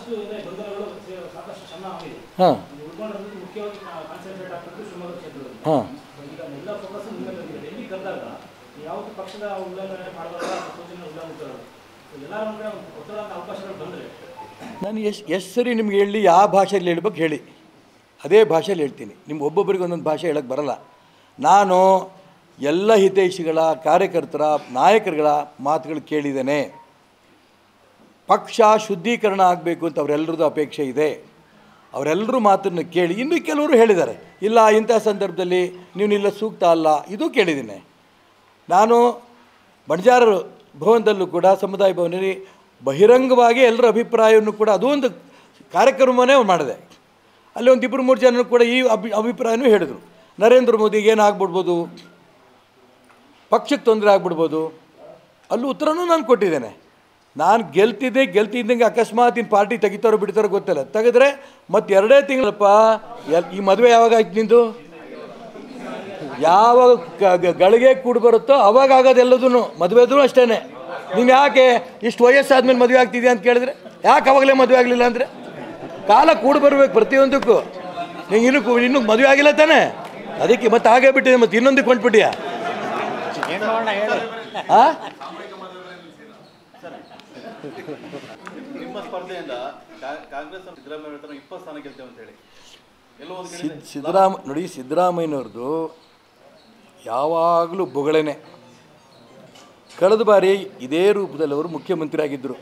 ಇದೆ ಗೊಂದಲಗಳು ಸೇ- ಸಾಕಷ್ಟು ಶ್ರಮ ಆಗಿದೆ ಹಾಂ ಇದು ಉಳ್ಕೊಂಡಿರೋದು ಮುಖ್ಯವಾಗಿ ಕಾನ್ಸಂಟ್ರೇಟ್ ಆಗ್ತಿರೋದು ಶಿವಮೊಗ್ಗ ಕ್ಷೇತ್ರದಲ್ಲಿ ಹಾಂ ಈಗ ಎಲ್ಲ ಫೋಕಸ್ ನಿಮ್ಮ ಮೇಲೆ ಬಂದಿದೆ ಎಲ್ಲಿ ಕರೆದಾಗ ಯಾವುದು ಪಕ್ಷದ ಉಲ್ಲಂಘನೆ ಮಾಡಬಾರ್ದು ಅಥವಾ ಸೂಚನೆ ಉಲ್ಲಂಘಿಸಬಾರ್ದು ಎಲ್ಲರ ಕಡೆ ಒಂದು ಒತ್ತಡ ಅಂತ ಅವಕಾಶಗಳು ಬಂದರೆ ನಾನು ಎಷ್ಟು ಎಷ್ಟು ಸರಿ ನಿಮ್ಗೆ ಹೇಳಿ ಯಾವ ಭಾಷೆಯಲ್ಲಿ ಹೇಳ್ಬೇಕು ಹೇಳಿ ಅದೇ ಭಾಷೆಯಲ್ಲಿ ಹೇಳ್ತೀನಿ ನಿಮ್ಮ ಒಬ್ಬೊಬ್ಬರಿಗೆ ಒಂದೊಂದು ಭಾಷೆ ಹೇಳಕ್ಕೆ ಬರಲ್ಲ ನಾನು ಎಲ್ಲ ಹಿತೈಷಿಗಳ ಕಾರ್ಯಕರ್ತರ ನಾಯಕರುಗಳ ಮಾತುಗಳು ಕೇಳಿದ್ದೇನೆ ಪಕ್ಷ ಶುದ್ಧೀಕರಣ ಆಗಬೇಕು ಅಂತ ಅವರೆಲ್ಲರದ್ದು ಅಪೇಕ್ಷೆ ಇದೆ ಅವರೆಲ್ಲರೂ ಮಾತನ್ನು ಕೇಳಿ ಇನ್ನು ಕೆಲವರು ಹೇಳಿದ್ದಾರೆ ಇಲ್ಲ ಇಂಥ ಸಂದರ್ಭದಲ್ಲಿ ನೀವು ಇಲ್ಲ ಸೂಕ್ತ ಅಲ್ಲ ಇದು ಕೇಳಿದ್ದೀನಿ ನಾನು ಬಂಜಾರ ಭವನದಲ್ಲೂ ಕೂಡ ಸಮುದಾಯ ಭವನದಲ್ಲಿ ಬಹಿರಂಗವಾಗಿ ಎಲ್ಲರ ಅಭಿಪ್ರಾಯವನ್ನು ಕೂಡ ಅದು ಒಂದು ಕಾರ್ಯಕ್ರಮವೇ ಮಾಡಿದೆ ಅಲ್ಲಿ ಒಂದು ಇಬ್ಬರು ಮೂರು ಜನರು ಕೂಡ ಈ ಅಭಿ ಅಭಿಪ್ರಾಯನೂ ಹೇಳಿದರು ನರೇಂದ್ರ ಮೋದಿಗೆ ಏನಾಗ್ಬಿಡ್ಬೋದು ಪಕ್ಷಕ್ಕೆ ತೊಂದರೆ ಆಗ್ಬಿಡ್ಬೋದು ಅಲ್ಲೂ ಉತ್ತರನೂ ನಾನು ಕೊಟ್ಟಿದ್ದೇನೆ ನಾನು ಗೆಲ್ತಿದ್ದೆ ಗೆಲ್ತಿದ್ದಂಗೆ ಅಕಸ್ಮಾತ್ ಇನ್ನು ಪಾರ್ಟಿ ತೆಗಿತಾರೋ ಬಿಡ್ತಾರೋ ಗೊತ್ತಿಲ್ಲ ತೆಗೆದ್ರೆ ಮತ್ತೆ ಎರಡೇ ತಿಂಗಳಪ್ಪ ಎಲ್ ಈ ಮದುವೆ ಯಾವಾಗ ಆಯ್ತು ನಿಂದು ಯಾವಾಗ ಗ- ಗ- ಗಳಿಗೆ ಕೂಡಿ ಬರುತ್ತೋ ಅವಾಗ ಆಗೋದು ಎಲ್ಲದೂ ಮದುವೆದು ಅಷ್ಟೇ ನೀನು ಯಾಕೆ ಇಷ್ಟು ವಯಸ್ಸಾದ್ಮೇಲೆ ಮದುವೆ ಆಗ್ತಿದ್ಯಾ ಅಂತ ಕೇಳಿದ್ರೆ ಯಾಕೆ ಅವಾಗಲೇ ಮದುವೆ ಆಗಲಿಲ್ಲ ಅಂದರೆ ಕಾಲ ಕೂಡಿ ಬರ್ಬೇಕು ಪ್ರತಿಯೊಂದಕ್ಕೂ ನಿಂಗೆ ಇನ್ನೂ ಕೂ- ಇನ್ನೂ ಮದುವೆ ಆಗಿಲ್ಲ ತಾನೇ ಅದಕ್ಕೆ ಮತ್ತೆ ಹಾಗೆ ಬಿಟ್ಟಿದೆ ಮತ್ತೆ ಇನ್ನೊಂದಕ್ಕೆ ಹೊಂಟ್ಬಿಟ್ಟಿಯಾ ಆ ನಿಮ್ಮ ಸ್ಪರ್ಧೆಯಿಂದ ಕಾ- ಕಾಂಗ್ರೆಸ್ ಅವರು ಸಿದ್ದರಾಮಯ್ಯ ಹೇಳ್ತಾರೆ ಇಪ್ಪತ್ತು ಸ್ಥಾನ ಗೆಲ್ತೇವೆ ಅಂತ ಹೇಳಿ ಎಲ್ಲೋ ಒಂದು ಕಡೆ ಸಿದ್ ಸಿದ್ದರಾಮ ನೋಡಿ ಸಿದ್ದರಾಮಯ್ಯನವ್ರದ್ದು ಯಾವಾಗಲೂ ಬೊಗಳೇನೆ ಕಳೆದ ಬಾರಿ ಇದೇ ರೂಪದಲ್ಲಿ ಅವರು ಮುಖ್ಯಮಂತ್ರಿ ಆಗಿದ್ದರು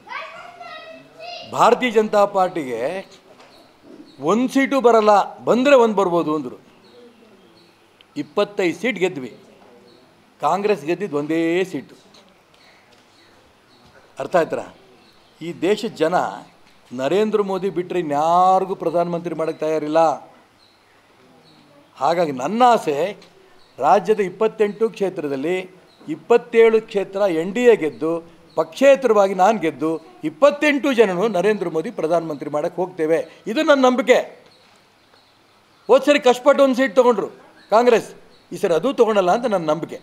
ಭಾರತೀಯ ಜನತಾ ಪಾರ್ಟಿಗೆ ಒಂದು ಸೀಟು ಬರಲ್ಲ ಬಂದರೆ ಒಂದು ಬರ್ಬೋದು ಅಂದರು ಇಪ್ಪತ್ತೈದು ಸೀಟ್ ಗೆದ್ವಿ ಕಾಂಗ್ರೆಸ್ ಗೆದ್ದಿದ್ದು ಒಂದೇ ಸೀಟು ಅರ್ಥ ಆಯ್ತಾ ಈ ದೇಶದ ಜನ ನರೇಂದ್ರ ಮೋದಿ ಬಿಟ್ಟರೆ ಇನ್ಯಾರಿಗೂ ಪ್ರಧಾನಮಂತ್ರಿ ಮಾಡೋಕ್ಕೆ ತಯಾರಿಲ್ಲ ಹಾಗಾಗಿ ನನ್ನ ಆಸೆ ರಾಜ್ಯದ ಇಪ್ಪತ್ತೆಂಟು ಕ್ಷೇತ್ರದಲ್ಲಿ ಇಪ್ಪತ್ತೇಳು ಕ್ಷೇತ್ರ ಎನ್ ಡಿ ಎ ಗೆದ್ದು ಪಕ್ಷೇತರವಾಗಿ ನಾನು ಗೆದ್ದು ಇಪ್ಪತ್ತೆಂಟು ಜನನು ನರೇಂದ್ರ ಮೋದಿ ಪ್ರಧಾನಮಂತ್ರಿ ಮಾಡೋಕ್ಕೆ ಹೋಗ್ತೇವೆ ಇದು ನನ್ನ ನಂಬಿಕೆ ಹೋದ ಸರಿ ಕಷ್ಟಪಟ್ಟು ಒಂದು ಸೀಟ್ ತೊಗೊಂಡ್ರು ಕಾಂಗ್ರೆಸ್ ಈ ಸರಿ ಅದು ತೊಗೊಳಲ್ಲ ಅಂತ ನನ್ನ ನಂಬಿಕೆ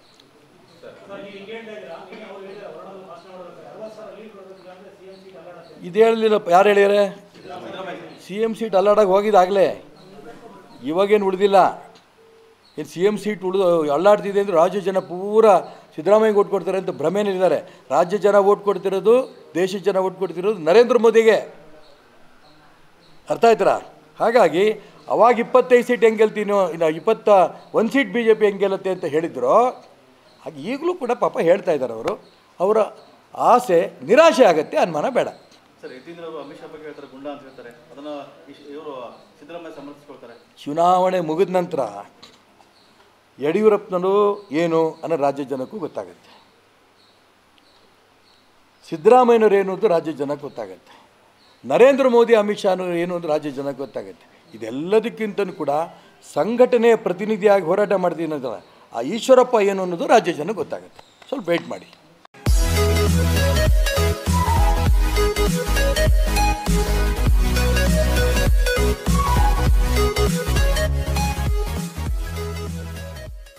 ಇದು ಹೇಳಲಿಲ್ಲಪ್ಪ ಯಾರು ಹೇಳಿದ್ದಾರೆ ಸಿ ಎಮ್ ಸೀಟ್ ಅಲ್ಲಾಡಕ್ಕೆ ಹೋಗಿದ್ದಾಗಲೇ ಇವಾಗೇನು ಉಳಿದಿಲ್ಲ ಏನು ಸಿ ಎಮ್ ಸೀಟ್ ಉಳಿದು ಅಲ್ಲಾಡ್ತಿದೆ ಅಂದರೆ ರಾಜ್ಯ ಜನ ಪೂರ ಸಿದ್ದರಾಮಯ್ಯಗೆ ಓಟ್ ಕೊಡ್ತಾರೆ ಅಂತ ಭ್ರಮೆಯಲ್ಲಿದ್ದಾರೆ ರಾಜ್ಯ ಜನ ಓಟ್ ಕೊಡ್ತಿರೋದು ದೇಶದ ಜನ ಓಟ್ ಕೊಡ್ತಿರೋದು ನರೇಂದ್ರ ಮೋದಿಗೆ ಅರ್ಥ ಆಯ್ತರಾ ಹಾಗಾಗಿ ಅವಾಗ ಇಪ್ಪತ್ತೈದು ಸೀಟ್ ಹೆಂಗೆ ಗೆಲ್ತೀನೋ ಇನ್ನು ಇಪ್ಪತ್ತ ಒಂದು ಸೀಟ್ ಬಿ ಜೆ ಪಿ ಹೆಂಗೆ ಗೆಲ್ಲುತ್ತೆ ಅಂತ ಹೇಳಿದ್ರು ಹಾಗೆ ಈಗಲೂ ಕೂಡ ಪಾಪ ಹೇಳ್ತಾ ಇದ್ದಾರೆ ಅವರು ಅವರ ಆಸೆ ನಿರಾಶೆ ಆಗುತ್ತೆ ಅನುಮಾನ ಬೇಡ ಸರ್ ಯತೀಂದ್ರ ಅವರು ಅಮಿತ್ ಶಾ ಬಗ್ಗೆ ಹೇಳ್ತಾರೆ ಗುಂಡ ಅಂತ ಹೇಳ್ತಾರೆ ಅದನ್ನ ಇವರು ಸಿದ್ದರಾಮಯ್ಯ ಸಮರ್ಥಿಸ್ಕೊಳ್ತಾರೆ ಚುನಾವಣೆ ಮುಗಿದ ನಂತರ ಯಡಿಯೂರಪ್ಪನವರು ಏನು ಅನ್ನೋ ರಾಜ್ಯ ಜನಕ್ಕೂ ಗೊತ್ತಾಗುತ್ತೆ ಸಿದ್ದರಾಮಯ್ಯನವ್ರು ಏನು ಅಂತ ರಾಜ್ಯ ಜನಕ್ಕೆ ಗೊತ್ತಾಗುತ್ತೆ ನರೇಂದ್ರ ಮೋದಿ ಅಮಿತ್ ಶಾನವ್ರು ಏನು ಅಂತ ರಾಜ್ಯ ಜನಕ್ಕೆ ಗೊತ್ತಾಗುತ್ತೆ ಇದೆಲ್ಲದಕ್ಕಿಂತಲೂ ಕೂಡ ಸಂಘಟನೆಯ ಪ್ರತಿನಿಧಿಯಾಗಿ ಹೋರಾಟ ಮಾಡ್ತೀನಿ ಅನ್ನೋದಲ್ಲ ಆ ಈಶ್ವರಪ್ಪ ಏನು ಅನ್ನೋದು ರಾಜ್ಯ ಜನಕ್ಕೆ ಗೊತ್ತಾಗುತ್ತೆ ಸ್ವಲ್ಪ ವೆಯ್ಟ್ ಮಾಡಿ